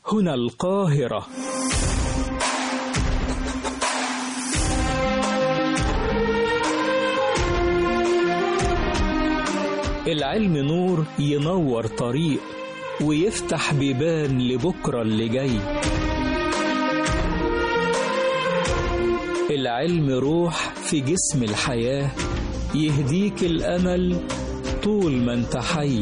هنا القاهرة العلم نور ينور طريق ويفتح بيبان لبكرة اللي جاي العلم روح في جسم الحياة يهديك الأمل طول ما انت حي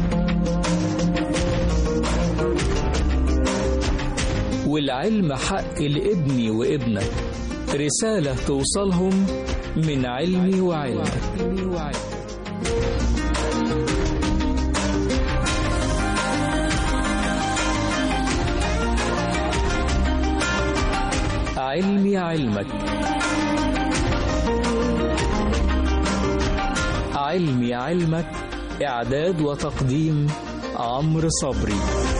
والعلم حق لابني وابنك رسالة توصلهم من علمي وعلمك علمي علمك علمي علمك إعداد وتقديم عمرو صبري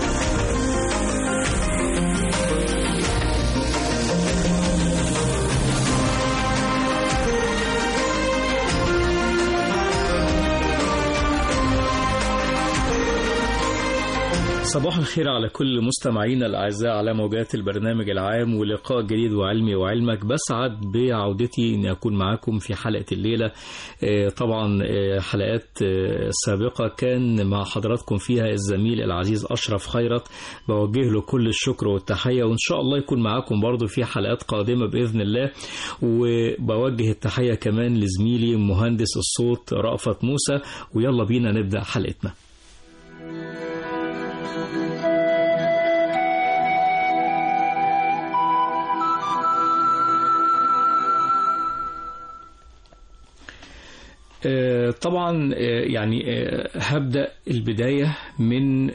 صباح الخير على كل مستمعينا الأعزاء على موجات البرنامج العام ولقاء جديد وعلمي وعلمك بسعد بعودتي أن أكون معاكم في حلقة الليلة طبعا حلقات سابقة كان مع حضراتكم فيها الزميل العزيز أشرف خيرت بوجه له كل الشكر والتحية وإن شاء الله يكون معاكم برضو في حلقات قادمة بإذن الله وبوجه التحية كمان لزميلي مهندس الصوت رأفت موسى ويلا بينا نبدأ حلقتنا طبعا يعني هبدأ البداية من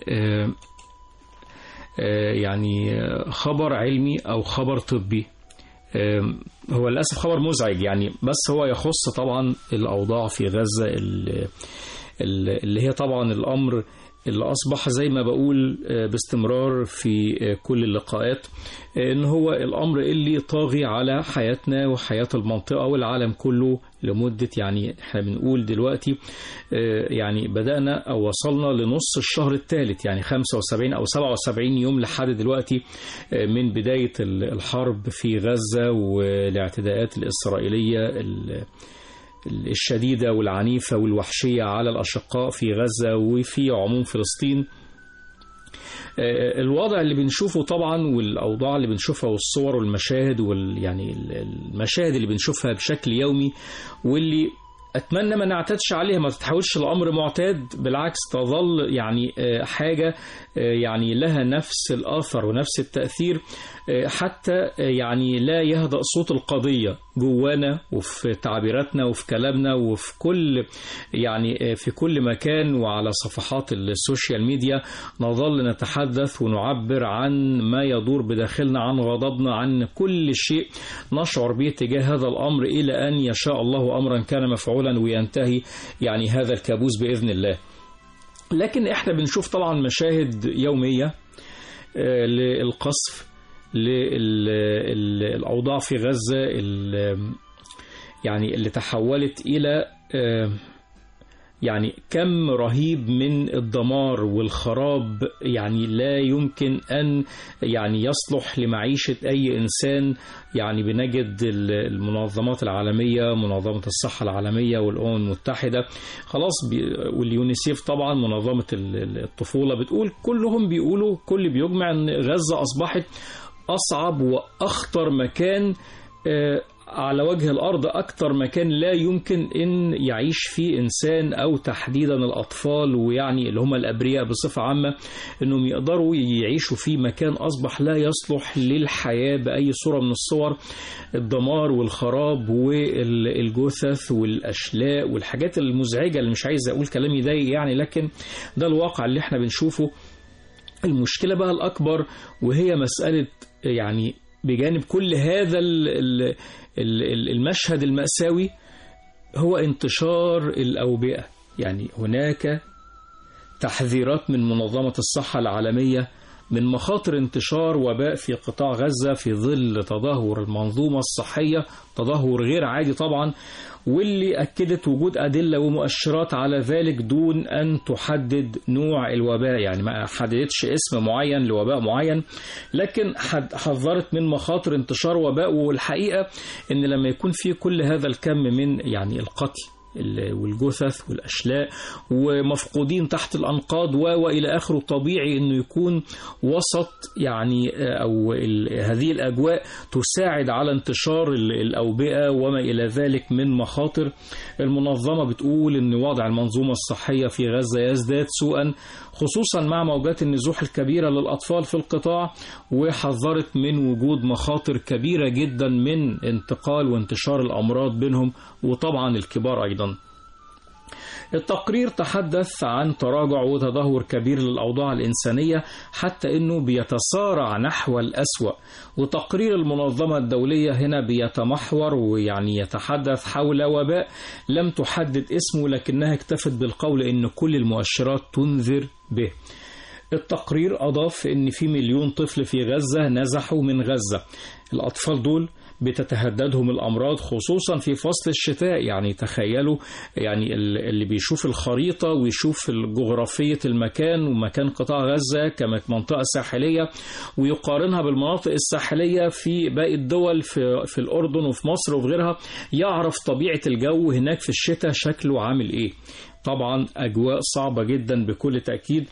يعني خبر علمي أو خبر طبي هو للأسف خبر مزعج يعني بس هو يخص طبعا الأوضاع في غزة اللي هي طبعا الأمر اللي أصبح زي ما بقول باستمرار في كل اللقاءات إن هو الأمر اللي طاغي على حياتنا وحياة المنطقة والعالم كله لمدة يعني احنا بنقول دلوقتي يعني بدأنا أو وصلنا لنص الشهر الثالث يعني 75 أو 77 يوم لحد دلوقتي من بداية الحرب في غزة والاعتداءات الإسرائيلية الشديدة والعنيفة والوحشية على الأشقاء في غزة وفي عموم فلسطين الوضع اللي بنشوفه طبعا والأوضاع اللي بنشوفها والصور والمشاهد وال يعني المشاهد اللي بنشوفها بشكل يومي واللي اتمنى ما نعتادش عليها ما تتحولش الامر معتاد بالعكس تظل يعني حاجه يعني لها نفس الاثر ونفس التاثير حتى يعني لا يهدأ صوت القضيه جوانا وفي تعبيراتنا وفي كلامنا وفي كل يعني في كل مكان وعلى صفحات السوشيال ميديا نظل نتحدث ونعبر عن ما يدور بداخلنا عن غضبنا عن كل شيء نشعر به تجاه هذا الامر الى ان يشاء الله امرا كان مفعولا وينتهي يعني هذا الكابوس باذن الله. لكن احنا بنشوف طبعا مشاهد يوميه للقصف للأوضاع في غزة يعني اللي تحولت إلى يعني كم رهيب من الدمار والخراب يعني لا يمكن أن يعني يصلح لمعيشة أي إنسان يعني بنجد المنظمات العالمية منظمة الصحة العالمية والأمم المتحدة خلاص واليونيسيف طبعا منظمة الطفولة بتقول كلهم بيقولوا كل بيجمع أن غزة أصبحت أصعب وأخطر مكان على وجه الأرض أكثر مكان لا يمكن أن يعيش فيه إنسان أو تحديدا الأطفال ويعني اللي هم الأبرياء بصفة عامة أنهم يقدروا يعيشوا في مكان أصبح لا يصلح للحياة بأي صورة من الصور الدمار والخراب والجثث والأشلاء والحاجات المزعجة اللي مش عايز أقول كلام يضايق يعني لكن ده الواقع اللي احنا بنشوفه المشكلة بقى الأكبر وهي مسألة يعني بجانب كل هذا المشهد المأساوي هو انتشار الأوبئة يعني هناك تحذيرات من منظمة الصحة العالمية من مخاطر انتشار وباء في قطاع غزة في ظل تدهور المنظومة الصحية تدهور غير عادي طبعا واللي أكدت وجود أدلة ومؤشرات على ذلك دون أن تحدد نوع الوباء يعني ما حددتش اسم معين لوباء معين لكن حذرت من مخاطر انتشار وباء والحقيقة أن لما يكون في كل هذا الكم من يعني القتل والجثث والأشلاء ومفقودين تحت الأنقاض وإلى آخره طبيعي أنه يكون وسط يعني أو هذه الأجواء تساعد على انتشار الأوبئة وما إلى ذلك من مخاطر المنظمة بتقول أن وضع المنظومة الصحية في غزة يزداد سوءا خصوصا مع موجات النزوح الكبيرة للأطفال في القطاع وحذرت من وجود مخاطر كبيرة جدا من انتقال وانتشار الأمراض بينهم وطبعا الكبار أيضا التقرير تحدث عن تراجع وتدهور كبير للأوضاع الإنسانية حتى أنه بيتسارع نحو الأسوأ وتقرير المنظمة الدولية هنا بيتمحور ويعني يتحدث حول وباء لم تحدد اسمه لكنها اكتفت بالقول أن كل المؤشرات تنذر به التقرير أضاف أن في مليون طفل في غزة نزحوا من غزة الأطفال دول بتتهددهم الأمراض خصوصا في فصل الشتاء يعني تخيلوا يعني اللي بيشوف الخريطة ويشوف جغرافية المكان ومكان قطاع غزة كمنطقة ساحلية ويقارنها بالمناطق الساحلية في باقي الدول في, في الأردن وفي مصر وفي غيرها يعرف طبيعة الجو هناك في الشتاء شكله عامل إيه طبعا أجواء صعبة جدا بكل تأكيد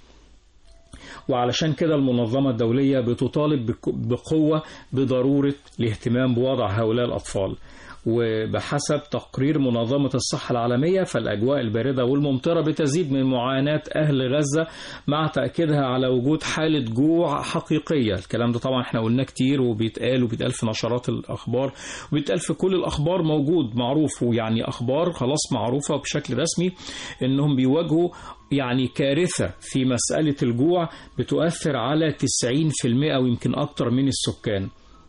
وعلشان كده المنظمة الدولية بتطالب بقوة بضرورة الاهتمام بوضع هؤلاء الأطفال وبحسب تقرير منظمة الصحة العالمية فالأجواء الباردة والممطرة بتزيد من معاناة أهل غزة مع تأكيدها على وجود حالة جوع حقيقية الكلام ده طبعا احنا قلنا كتير وبيتقال وبيتقال في نشرات الأخبار وبيتقال في كل الأخبار موجود معروف ويعني أخبار خلاص معروفة بشكل رسمي إنهم بيواجهوا يعني كارثة في مسألة الجوع بتؤثر على 90% أو يمكن أكتر من السكان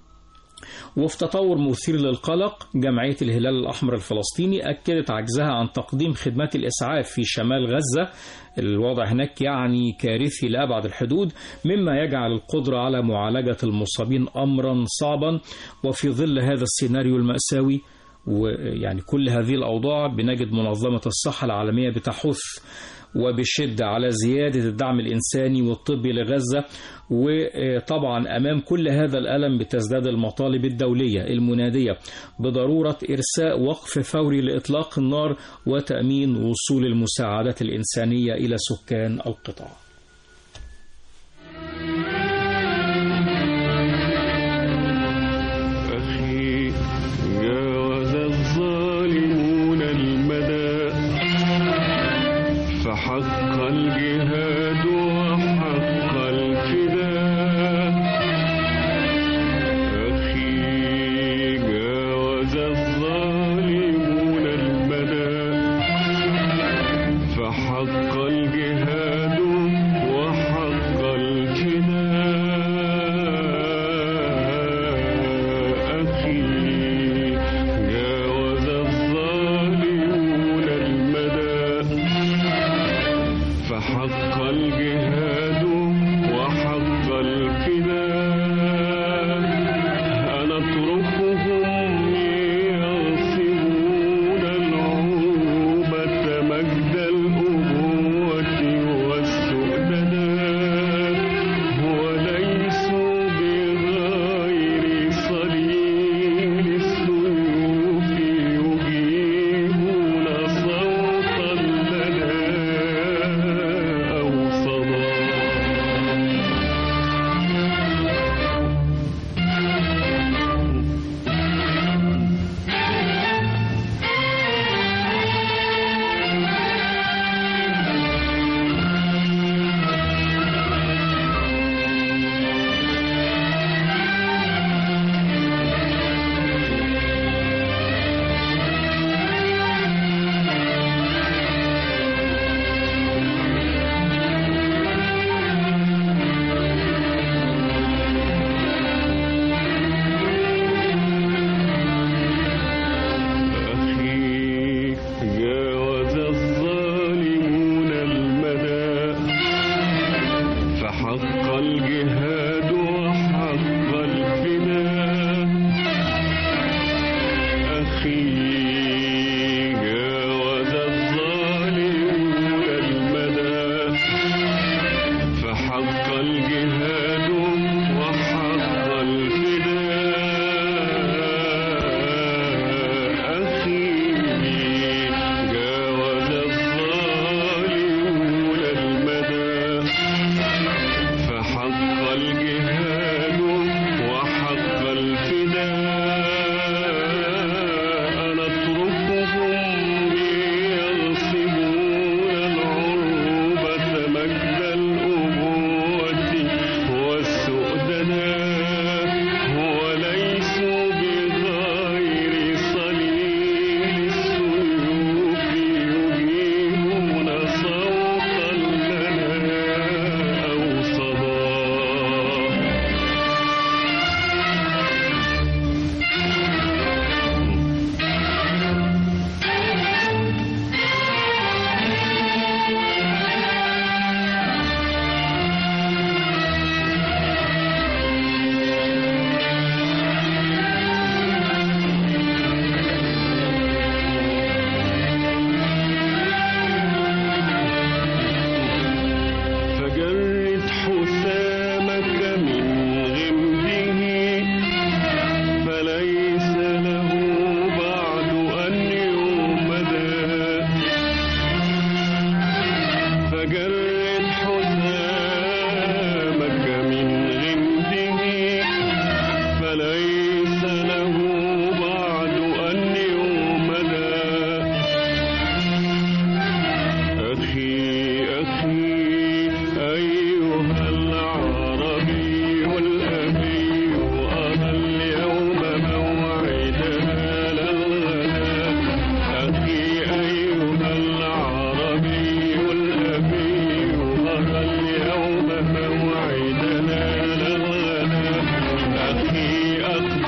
وفي تطور مثير للقلق جمعية الهلال الأحمر الفلسطيني أكدت عجزها عن تقديم خدمات الإسعاف في شمال غزة الوضع هناك يعني كارثي لأبعد الحدود مما يجعل القدرة على معالجة المصابين أمرا صعبا وفي ظل هذا السيناريو المأساوي ويعني كل هذه الأوضاع بنجد منظمة الصحة العالمية بتحث وبشدة على زيادة الدعم الإنساني والطبي لغزة وطبعا أمام كل هذا الألم بتزداد المطالب الدولية المنادية بضرورة إرساء وقف فوري لإطلاق النار وتأمين وصول المساعدات الإنسانية إلى سكان القطاع حق الجهاد وحق الفداء أخي جاوز الظالمون المدى فحق الجهاد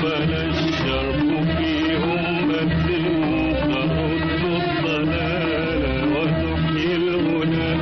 أقبل الشرق في أمة ترد الضلال وتحيي الهدى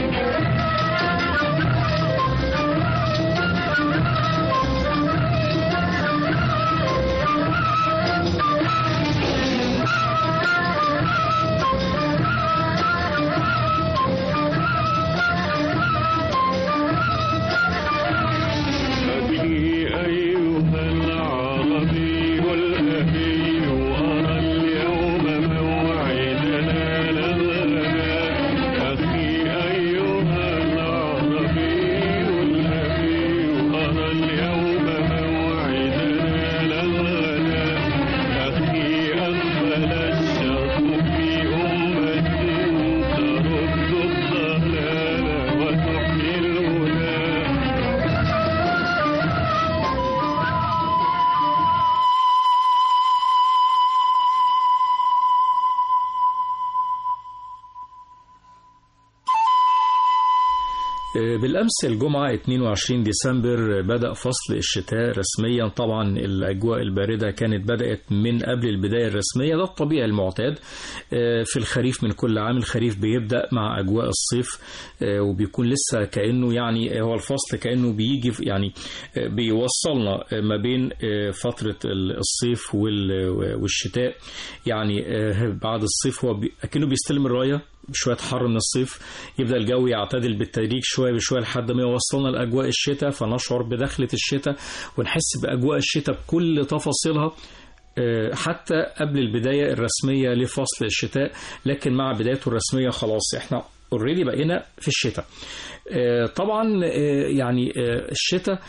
أبي أيها العربي الأبي أرى اليوم موعدنا لغنا أخي أيها العربي الأبي أرى اليوم موعدنا لغنا أخي أقبل الشرق في أمة ترد الضلال وتحيي الهدى بالأمس الجمعة 22 ديسمبر بدأ فصل الشتاء رسميا طبعا الأجواء الباردة كانت بدأت من قبل البداية الرسمية ده الطبيعي المعتاد في الخريف من كل عام الخريف بيبدأ مع أجواء الصيف وبيكون لسه كأنه يعني هو الفصل كأنه بيجي يعني بيوصلنا ما بين فترة الصيف والشتاء يعني بعد الصيف هو كأنه بيستلم الراية شوية حر من الصيف يبدأ الجو يعتدل بالتدريج شوية بشوية لحد ما يوصلنا لأجواء الشتاء فنشعر بدخلة الشتاء ونحس بأجواء الشتاء بكل تفاصيلها حتى قبل البداية الرسمية لفصل الشتاء لكن مع بدايته الرسمية خلاص احنا اوريدي بقينا في الشتاء طبعا يعني الشتاء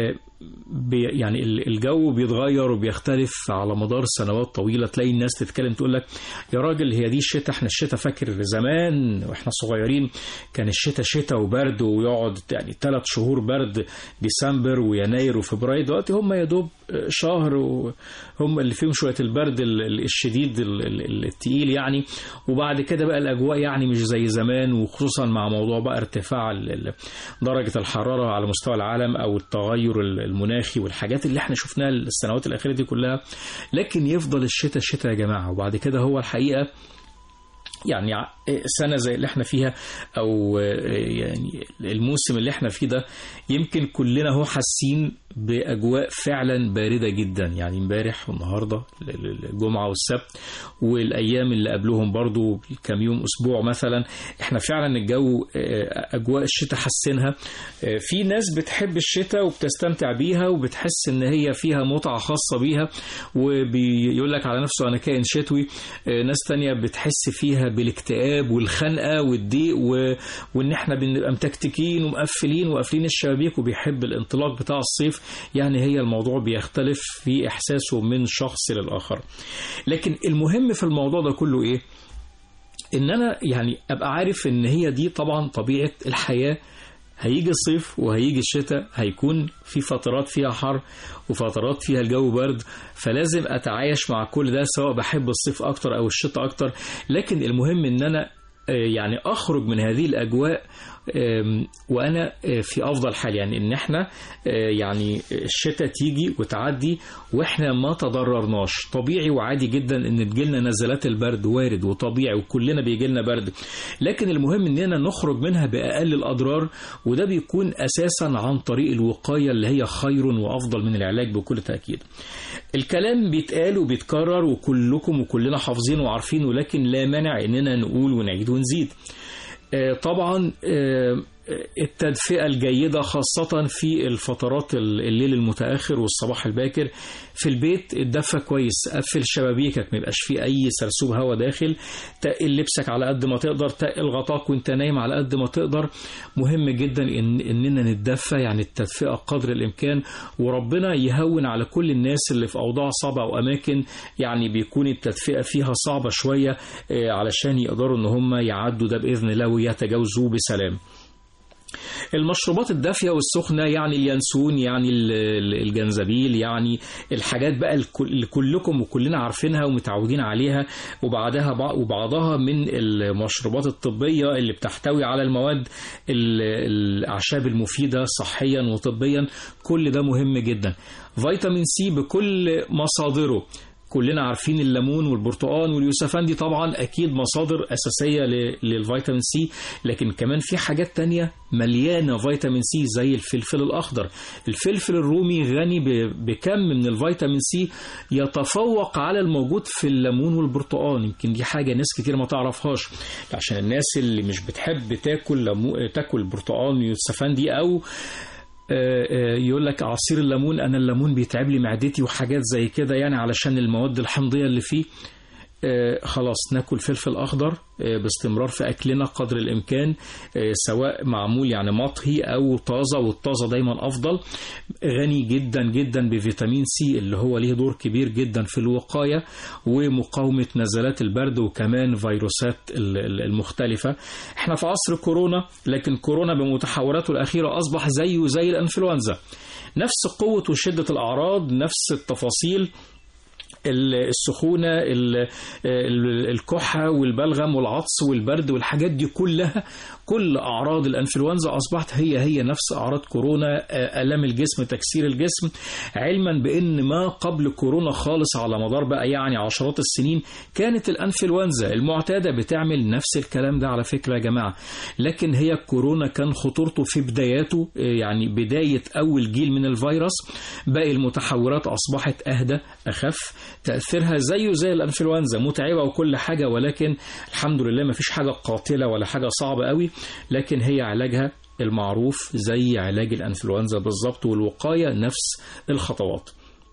يعني الجو بيتغير وبيختلف على مدار سنوات طويلة تلاقي الناس تتكلم تقول لك يا راجل هي دي الشتاء احنا الشتاء فاكر زمان واحنا صغيرين كان الشتاء شتاء وبرد ويقعد يعني ثلاث شهور برد ديسمبر ويناير وفبراير دلوقتي هم يا دوب شهر وهم اللي فيهم شوية البرد الشديد التقيل يعني وبعد كده بقى الأجواء يعني مش زي زمان وخصوصا مع موضوع بقى ارتفاع درجة الحرارة على مستوى العالم أو التغير المناخي والحاجات اللي احنا شفناها السنوات الأخيرة دي كلها لكن يفضل الشتاء الشتاء يا جماعة وبعد كده هو الحقيقة يعني سنة زي اللي احنا فيها او يعني الموسم اللي احنا فيه ده يمكن كلنا هو حاسين باجواء فعلا بارده جدا يعني امبارح والنهارده الجمعه والسبت والايام اللي قبلهم برضو كام يوم اسبوع مثلا احنا فعلا الجو اجواء الشتاء حاسينها في ناس بتحب الشتاء وبتستمتع بيها وبتحس ان هي فيها متعه خاصه بيها وبيقول لك على نفسه انا كائن شتوي ناس تانية بتحس فيها بالاكتئاب والخنقه والضيق و... وان احنا بنبقى متكتكين ومقفلين وقافلين الشبابيك وبيحب الانطلاق بتاع الصيف يعني هي الموضوع بيختلف في إحساسه من شخص للآخر لكن المهم في الموضوع ده كله إيه إن أنا يعني أبقى عارف إن هي دي طبعا طبيعة الحياة هيجي الصيف وهيجي الشتاء هيكون في فترات فيها حر وفترات فيها الجو برد فلازم أتعايش مع كل ده سواء بحب الصيف أكتر أو الشتاء أكتر لكن المهم إن أنا يعني أخرج من هذه الأجواء وانا في افضل حال يعني ان احنا يعني الشتاء تيجي وتعدي واحنا ما تضررناش طبيعي وعادي جدا ان تجيلنا نزلات البرد وارد وطبيعي وكلنا بيجي لنا برد لكن المهم اننا نخرج منها باقل الاضرار وده بيكون اساسا عن طريق الوقايه اللي هي خير وافضل من العلاج بكل تاكيد الكلام بيتقال وبيتكرر وكلكم وكلنا حافظينه وعارفينه لكن لا مانع اننا نقول ونعيد ونزيد طبعا التدفئة الجيدة خاصة في الفترات الليل المتأخر والصباح الباكر في البيت اتدفى كويس قفل شبابيكك ما يبقاش فيه أي سرسوب هواء داخل تقل لبسك على قد ما تقدر تقل غطاك وانت نايم على قد ما تقدر مهم جدا إن إننا نتدفى يعني التدفئة قدر الإمكان وربنا يهون على كل الناس اللي في أوضاع صعبة أو أماكن يعني بيكون التدفئة فيها صعبة شوية علشان يقدروا إن هم يعدوا ده بإذن الله ويتجاوزوه بسلام المشروبات الدافية والسخنة يعني اليانسون يعني ال- ال- الجنزبيل يعني الحاجات بقى الكل- اللي كلكم وكلنا عارفينها ومتعودين عليها وبعدها بع- وبعضها من المشروبات الطبية اللي بتحتوي على المواد ال- الأعشاب المفيدة صحيا وطبيا كل ده مهم جدا فيتامين سي بكل مصادره كلنا عارفين الليمون والبرتقال واليوسفان دي طبعا اكيد مصادر اساسيه ل- للفيتامين سي لكن كمان في حاجات تانية مليانه فيتامين سي زي الفلفل الاخضر الفلفل الرومي غني ب- بكم من الفيتامين سي يتفوق على الموجود في الليمون والبرتقال يمكن دي حاجه ناس كتير ما تعرفهاش عشان الناس اللي مش بتحب تاكل ليمو... تاكل برتقال ويوسفان دي او آه، آه، يقول لك عصير الليمون انا الليمون بيتعب لي معدتي وحاجات زي كده يعني علشان المواد الحمضيه اللي فيه آه، خلاص ناكل فلفل اخضر آه، باستمرار في اكلنا قدر الامكان آه، سواء معمول يعني مطهي او طازه والطازه دايما افضل غني جدا جدا بفيتامين سي اللي هو ليه دور كبير جدا في الوقايه ومقاومه نزلات البرد وكمان فيروسات ال- ال- المختلفه احنا في عصر كورونا لكن كورونا بمتحوراته الاخيره اصبح زيه زي الانفلونزا نفس قوه وشده الاعراض نفس التفاصيل السخونة ال- ال- الكحة والبلغم والعطس والبرد والحاجات دي كلها كل أعراض الأنفلونزا أصبحت هي هي نفس أعراض كورونا آه، آلام الجسم تكسير الجسم علما بأن ما قبل كورونا خالص على مدار بقى يعني عشرات السنين كانت الأنفلونزا المعتادة بتعمل نفس الكلام ده على فكرة يا جماعة لكن هي كورونا كان خطورته في بداياته آه، يعني بداية أول جيل من الفيروس باقي المتحورات أصبحت أهدى أخف تأثيرها زيه زي الأنفلونزا متعبة وكل حاجة ولكن الحمد لله ما فيش حاجة قاتلة ولا حاجة صعبة قوي لكن هي علاجها المعروف زي علاج الأنفلونزا بالظبط والوقاية نفس الخطوات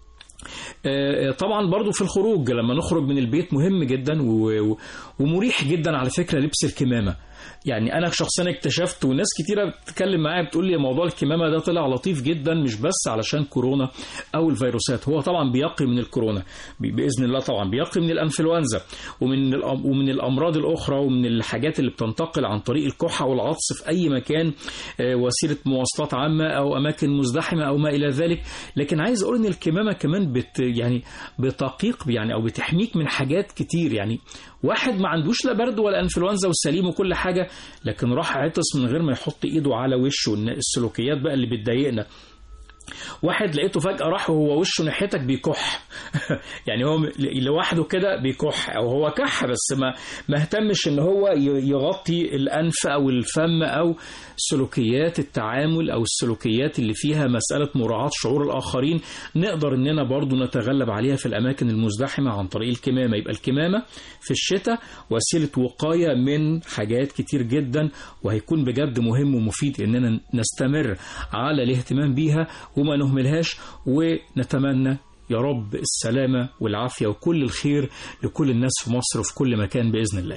آه، طبعا برضو في الخروج لما نخرج من البيت مهم جدا و- و- ومريح جدا على فكرة لبس الكمامة يعني انا شخصيا اكتشفت وناس كتيره بتتكلم معايا بتقول لي موضوع الكمامه ده طلع لطيف جدا مش بس علشان كورونا او الفيروسات هو طبعا بيقي من الكورونا بي- باذن الله طبعا بيقي من الانفلونزا ومن الأم- ومن الامراض الاخرى ومن الحاجات اللي بتنتقل عن طريق الكحه والعطس في اي مكان آه، وسيله مواصلات عامه او اماكن مزدحمه او ما الى ذلك لكن عايز اقول ان الكمامه كمان بت يعني بتقيق يعني او بتحميك من حاجات كتير يعني واحد ما عندوش لا برد ولا انفلونزا وسليم وكل حاجه لكن راح عطس من غير ما يحط ايده على وشه الن- السلوكيات بقى اللي بتضايقنا واحد لقيته فجأة راح وهو وشه ناحيتك بيكح يعني هو م- لوحده كده بيكح او هو كح بس ما ما اهتمش ان هو ي- يغطي الانف او الفم او سلوكيات التعامل او السلوكيات اللي فيها مسألة مراعاة شعور الاخرين نقدر اننا برضو نتغلب عليها في الاماكن المزدحمة عن طريق الكمامة يبقى الكمامة في الشتاء وسيلة وقاية من حاجات كتير جدا وهيكون بجد مهم ومفيد اننا نستمر على الاهتمام بيها وما نهملهاش ونتمنى يا رب السلامة والعافية وكل الخير لكل الناس في مصر وفي كل مكان بإذن الله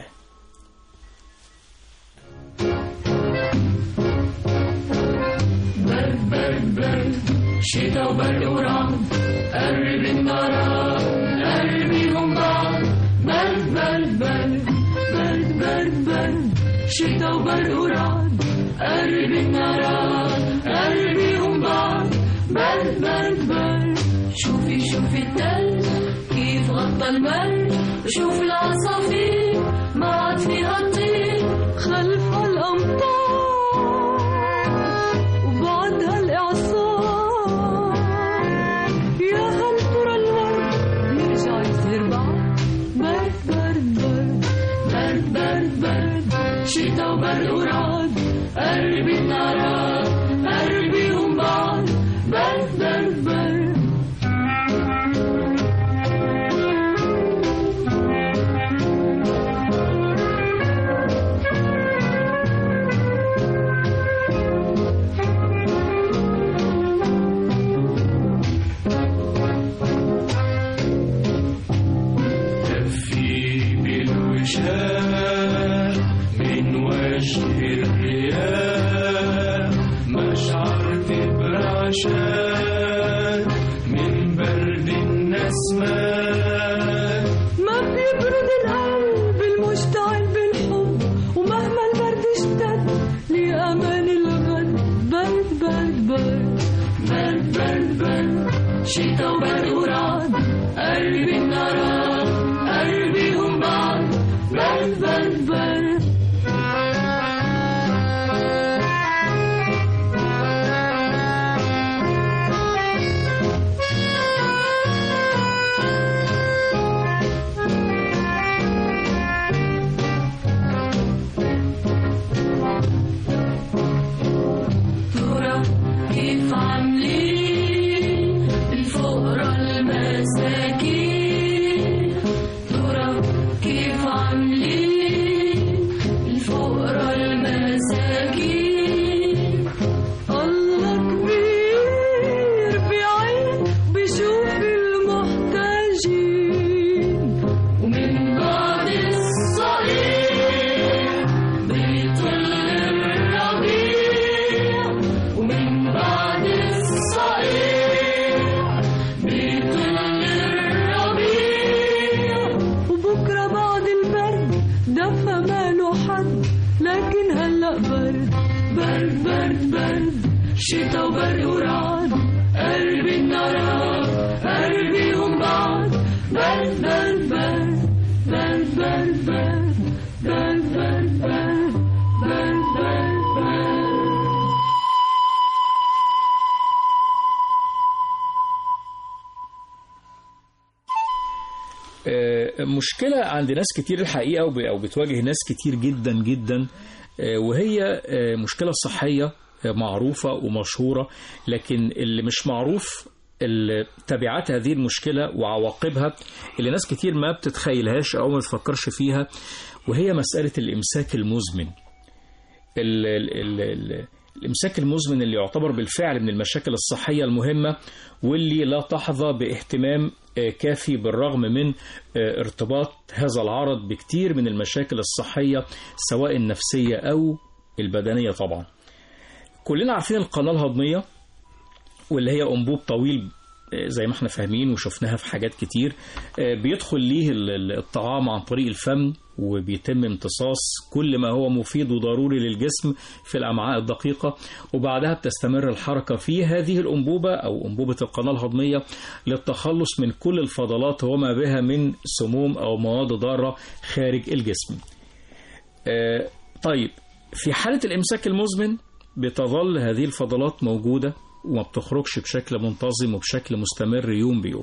برد برد برد شتا وبرد ورعد قرب النار قربيهم بعض برد برد برد برد برد برد شتا وبرد ورعد قرب النار قربيهم بعض برد برد برد شوفي شوفي التلج كيف غطى البرد وشوف العصافير ما عاد فيها تطير خلف الأمطار وبعد هالإعصار يا هل ترى الورد بيرجع يزهر بعد برد برد برد برد برد برد شتا وبرد ورعد قربي النار قربيهم بعض برد برد برد تفي بالوشاح من وجه الرياح مشعر برعشان من برد النسمات ما بيبرد القلب المشتعل بالحب ومهما البرد اشتد لأمان الغد شتا وبرد ورعد قلبي النار قلبي هم بعض برد برد برد ترى كيف عاملين الفقراء المساكين ترى كيف عاملين الفقراء المساكين الله كبير بعين بشوف المحتاجين ومن بعد الصليب بيطل الربيع ومن بعد الصليب بيطل الربيع وبكرة بعد البرد دفى ماله حد لكن هلأ برد برد برد برد شتا وبرد ورعد قلبي النار قلبي هم بعض برد برد برد برد برد برد برد برد برد برد برد برد آه، مشكلة عند ناس كتير الحقيقة وب- أو بتواجه ناس كتير جدا جدا آه، وهي آه، مشكلة صحية آه، معروفة ومشهورة لكن اللي مش معروف ال- تبعات هذه المشكلة وعواقبها اللي ناس كتير ما بتتخيلهاش أو ما بتفكرش فيها وهي مسألة الإمساك المزمن ال ال ال ال الإمساك المزمن اللي يعتبر بالفعل من المشاكل الصحية المهمة واللي لا تحظى باهتمام آه، كافي بالرغم من آه، ارتباط هذا العرض بكتير من المشاكل الصحية سواء النفسية أو البدنية طبعا كلنا عارفين القناة الهضمية واللي هي أنبوب طويل آه، زي ما احنا فاهمين وشفناها في حاجات كتير آه، بيدخل ليه ال- ال- الطعام عن طريق الفم وبيتم امتصاص كل ما هو مفيد وضروري للجسم في الأمعاء الدقيقة وبعدها بتستمر الحركة في هذه الأنبوبة أو أنبوبة القناة الهضمية للتخلص من كل الفضلات وما بها من سموم أو مواد ضارة خارج الجسم آه، طيب في حالة الإمساك المزمن بتظل هذه الفضلات موجودة وما بتخرجش بشكل منتظم وبشكل مستمر يوم بيوم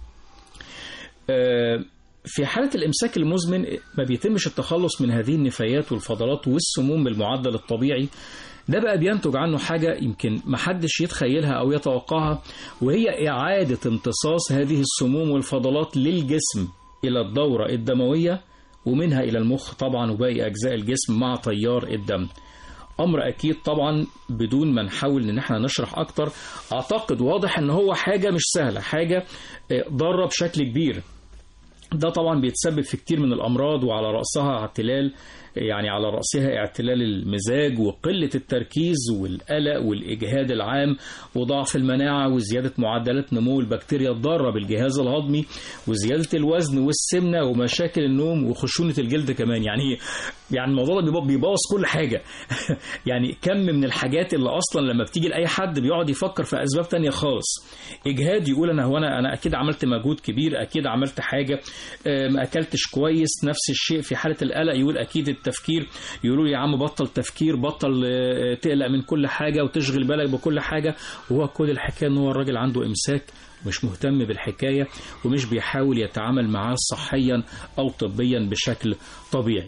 آه، في حالة الإمساك المزمن ما بيتمش التخلص من هذه النفايات والفضلات والسموم بالمعدل الطبيعي ده بقى بينتج عنه حاجة يمكن محدش يتخيلها أو يتوقعها وهي إعادة امتصاص هذه السموم والفضلات للجسم إلى الدورة الدموية ومنها إلى المخ طبعا وباقي أجزاء الجسم مع تيار الدم امر اكيد طبعا بدون ما نحاول ان احنا نشرح اكتر اعتقد واضح ان هو حاجه مش سهله حاجه آه، ضاره بشكل كبير ده طبعا بيتسبب في كتير من الامراض وعلى راسها اعتلال يعني على راسها اعتلال المزاج وقله التركيز والقلق والاجهاد العام وضعف المناعه وزياده معدلات نمو البكتيريا الضاره بالجهاز الهضمي وزياده الوزن والسمنه ومشاكل النوم وخشونه الجلد كمان يعني يعني الموضوع ده بيبو- بيبوظ كل حاجه يعني كم من الحاجات اللي اصلا لما بتيجي لاي حد بيقعد يفكر في اسباب تانية خالص اجهاد يقول انا هو انا انا اكيد عملت مجهود كبير اكيد عملت حاجه آه، ما اكلتش كويس نفس الشيء في حاله القلق يقول اكيد التفكير يقولوا لي يا عم بطل تفكير بطل آه، تقلق من كل حاجه وتشغل بالك بكل حاجه وهو كل الحكايه ان هو الراجل عنده امساك مش مهتم بالحكايه ومش بيحاول يتعامل معاه صحيا او طبيا بشكل طبيعي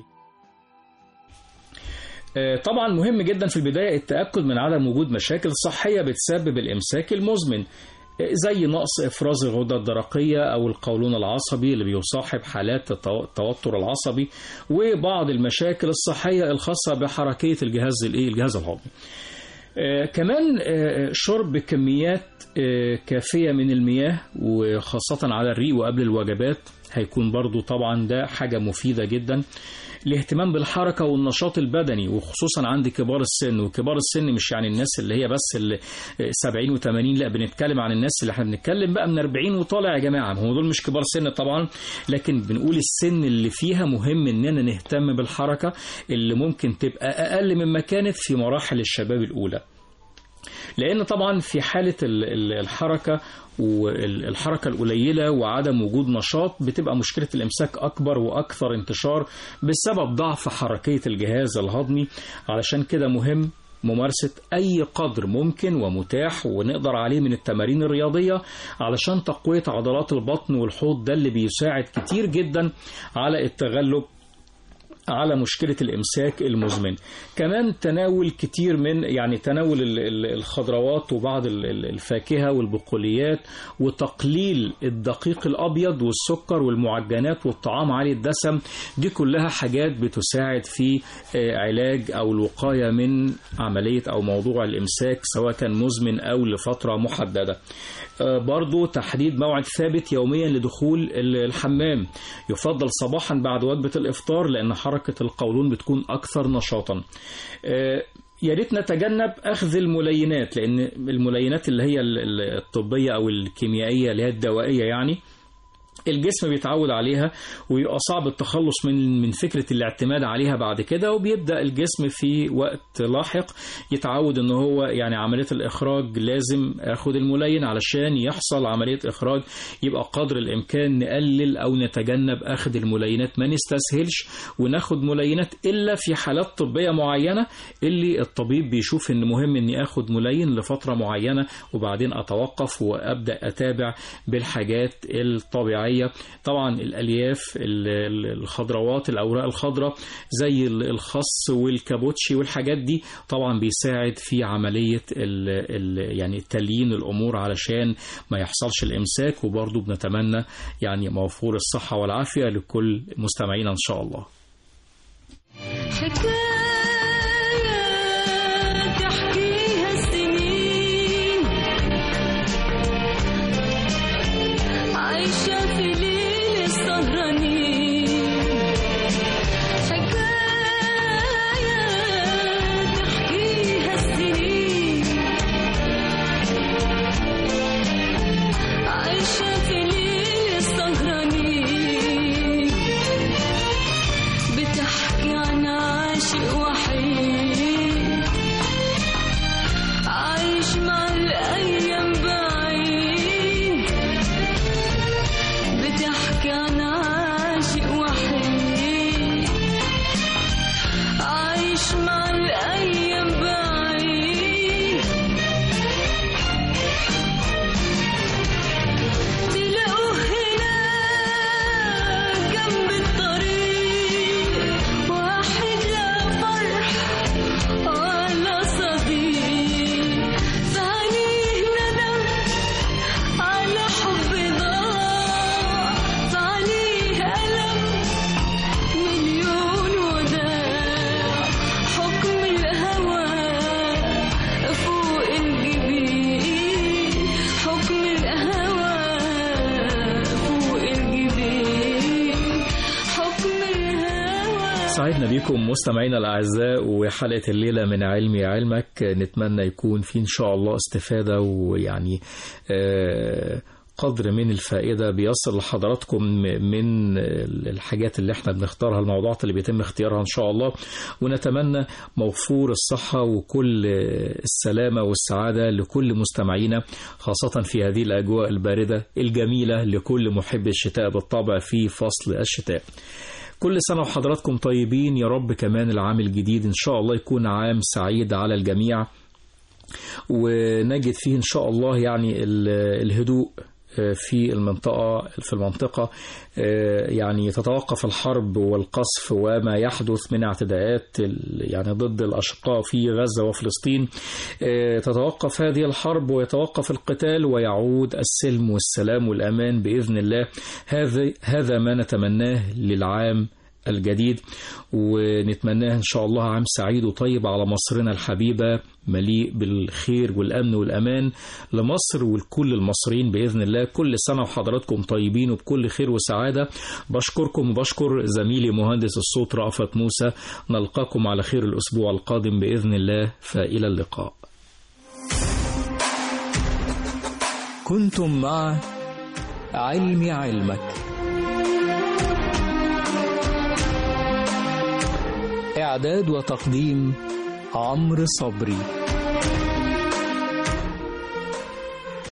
آه، طبعا مهم جدا في البداية التأكد من عدم وجود مشاكل صحية بتسبب الإمساك المزمن آه، زي نقص إفراز الغدة الدرقية أو القولون العصبي اللي بيصاحب حالات التو- التوتر العصبي وبعض المشاكل الصحية الخاصة بحركية الجهاز الإيه الجهاز الهضمي. آه، كمان آه، شرب كميات آه، كافية من المياه وخاصة على الريق وقبل الوجبات هيكون برضو طبعا ده حاجة مفيدة جدا الاهتمام بالحركة والنشاط البدني وخصوصا عند كبار السن وكبار السن مش يعني الناس اللي هي بس اللي 70 و80 لا بنتكلم عن الناس اللي احنا بنتكلم بقى من 40 وطالع يا جماعة هم دول مش كبار سن طبعا لكن بنقول السن اللي فيها مهم اننا نهتم بالحركة اللي ممكن تبقى اقل مما كانت في مراحل الشباب الاولى لان طبعا في حاله ال- ال- الحركه والحركه القليله وعدم وجود نشاط بتبقى مشكله الامساك اكبر واكثر انتشار بسبب ضعف حركيه الجهاز الهضمي علشان كده مهم ممارسة أي قدر ممكن ومتاح ونقدر عليه من التمارين الرياضية علشان تقوية عضلات البطن والحوض ده اللي بيساعد كتير جدا على التغلب على مشكلة الإمساك المزمن كمان تناول كتير من يعني تناول ال- ال- الخضروات وبعض ال- ال- الفاكهة والبقوليات وتقليل الدقيق الأبيض والسكر والمعجنات والطعام عالي الدسم دي كلها حاجات بتساعد في آه، علاج أو الوقاية من عملية أو موضوع الإمساك سواء كان مزمن أو لفترة محددة آه، برضو تحديد موعد ثابت يوميا لدخول ال- الحمام يفضل صباحا بعد وجبة الإفطار لأن حركة القولون بتكون أكثر نشاطا آه، يا ريت نتجنب اخذ الملينات لان الملينات اللي هي ال- ال- الطبيه او الكيميائيه اللي هي الدوائيه يعني الجسم بيتعود عليها ويبقى صعب التخلص من من فكره الاعتماد عليها بعد كده وبيبدا الجسم في وقت لاحق يتعود ان هو يعني عمليه الاخراج لازم اخد الملين علشان يحصل عمليه اخراج يبقى قدر الامكان نقلل او نتجنب اخذ الملينات ما نستسهلش وناخد ملينات الا في حالات طبيه معينه اللي الطبيب بيشوف ان مهم اني اخد ملين لفتره معينه وبعدين اتوقف وابدا اتابع بالحاجات الطبيعيه طبعا الالياف ال- ال- الخضروات الاوراق الخضراء زي ال- الخس والكابوتشي والحاجات دي طبعا بيساعد في عمليه ال ال يعني تليين الامور علشان ما يحصلش الامساك وبرضه بنتمنى يعني موفور الصحه والعافيه لكل مستمعينا ان شاء الله حكاية تحكيها السنين عايشة في ليل السهرانين حكاية تحكيها السنين عايشة في ليل السهرانين بتحكي عن عاشق وحيد عايش مع الأيام بعيد بتحكي عن عاشق وحيد عايش مع الأيام بعيد تلاقوه هنا جنب الطريق واحد لا فرح ولا صديق فعليه ندم على حب ضاع فعليه ألم مليون وداع حكم الهوى فوق الجبين حكم الهوى فوق الجبين حكم الهوى سعدنا بيكم مستمعينا الاعزاء وحلقه الليله من علمي علمك نتمنى يكون في ان شاء الله استفاده ويعني آه، قدر من الفائدة بيصل لحضراتكم من الحاجات اللي احنا بنختارها الموضوعات اللي بيتم اختيارها ان شاء الله ونتمنى موفور الصحة وكل السلامة والسعادة لكل مستمعينا خاصة في هذه الأجواء الباردة الجميلة لكل محب الشتاء بالطبع في فصل الشتاء كل سنة وحضراتكم طيبين يا رب كمان العام الجديد إن شاء الله يكون عام سعيد على الجميع ونجد فيه إن شاء الله يعني ال- الهدوء في المنطقة في المنطقة يعني تتوقف الحرب والقصف وما يحدث من اعتداءات ال- يعني ضد الأشقاء في غزة وفلسطين تتوقف هذه الحرب ويتوقف القتال ويعود السلم والسلام والأمان بإذن الله هذا هذا ما نتمناه للعام الجديد ونتمناه إن شاء الله عام سعيد وطيب على مصرنا الحبيبة مليء بالخير والأمن والأمان لمصر ولكل المصريين بإذن الله كل سنة وحضراتكم طيبين وبكل خير وسعادة بشكركم وبشكر زميلي مهندس الصوت رأفت موسى نلقاكم على خير الأسبوع القادم بإذن الله فإلى اللقاء كنتم مع علم علمك إعداد وتقديم عمرو صبري